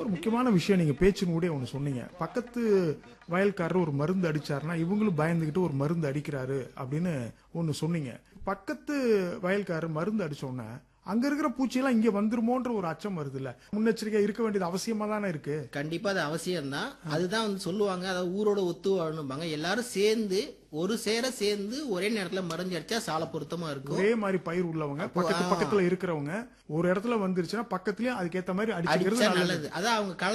ஒரு முக்கியமான விஷயம் நீங்க பேச்சின் கூட ஒன்று சொன்னீங்க பக்கத்து வயல்காரர் ஒரு மருந்து அடிச்சாருன்னா இவங்களும் பயந்துகிட்டு ஒரு மருந்து அடிக்கிறாரு அப்படின்னு ஒன்று சொன்னீங்க பக்கத்து வயல்காரர் மருந்து அடிச்ச உடனே அங்க இருக்கிற பூச்சியெல்லாம் இங்க வந்துருமோன்ற ஒரு அச்சம் வருது இல்ல முன்னெச்சரிக்கை இருக்க வேண்டியது அவசியமா தானே இருக்கு கண்டிப்பா அது அவசியம் தான் அதுதான் வந்து சொல்லுவாங்க அதாவது ஊரோட ஒத்து வாழணும்பாங்க எல்லாரும் சேர்ந்து ஒரு சேர சேர்ந்து ஒரே நேரத்துல மருந்து அடிச்சா சால பொருத்தமா இருக்கும் ஒரே மாதிரி பயிர் உள்ளவங்க பக்கத்து பக்கத்துல இருக்கிறவங்க ஒரு இடத்துல வந்துருச்சுன்னா பக்கத்துலயும் அதுக்கேத்த மாதிரி அடிச்சுக்கிறது அடிச்சா நல்லது நல்லது அதான் அவங்க